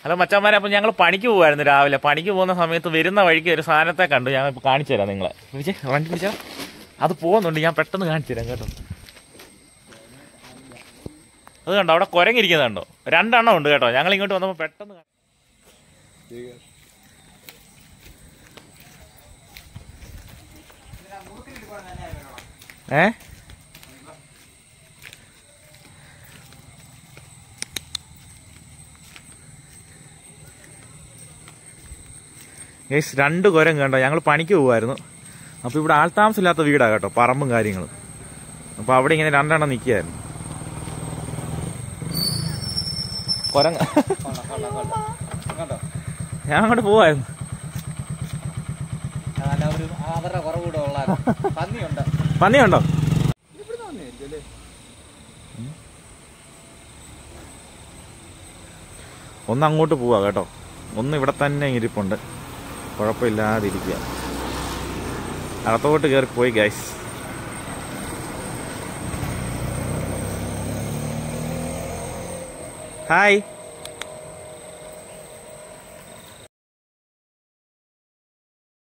hello മച്ചാന്മാരെ അപ്പം ഞങ്ങൾ പണിക്ക് പോകുമായിരുന്നു രാവിലെ പണിക്ക് പോകുന്ന സമയത്ത് വരുന്ന വഴിക്ക് ഒരു സാധനത്തെ കണ്ടു ഞാൻ ഇപ്പോൾ കാണിച്ചു തരാം നിങ്ങളെ വിളിച്ചേ വണ്ടി പിടിച്ചാ അത് പോകുന്നുണ്ട് ഞാൻ പെട്ടെന്ന് കാണിച്ചു തരാം കേട്ടോ അത് കണ്ടോ അവിടെ കുരങ്ങിരിക്കുന്നത് കണ്ടോ രണ്ടെണ്ണം ഉണ്ട് കേട്ടോ ഞങ്ങൾ ഇങ്ങോട്ട് വന്നപ്പോൾ പെട്ടെന്ന് കാ- ഏ ഗൈസ് രണ്ട് കുരം കണ്ടോ ഞങ്ങൾ പണിക്ക് പോകുമായിരുന്നു അപ്പോൾ ഇവിടെ ആൾതാമസമില്ലാത്ത വീടാണ് കേട്ടോ പറമ്പും കാര്യങ്ങളും അപ്പോൾ അവിടെ ഇങ്ങനെ രണ്ടെണ്ണം നിൽക്കുകയായിരുന്നു കുരങ്ങ ഞാൻ അങ്ങോട്ട് പോവായിരുന്നു അല്ല ഒരു അവരുടെ കുറവുകൂടെ ഉള്ള പന്നിയുണ്ട് പന്നിയുണ്ടോ ഒന്ന് അങ്ങോട്ട് പോവാ കേട്ടോ ഒന്ന് ഇവിടെ തന്നെ ഇരിപ്പുണ്ട് കുഴപ്പമില്ലാതിരിക്കുക അകത്തോട്ട് കയറി പോയി ഗൈസ് ഹായ്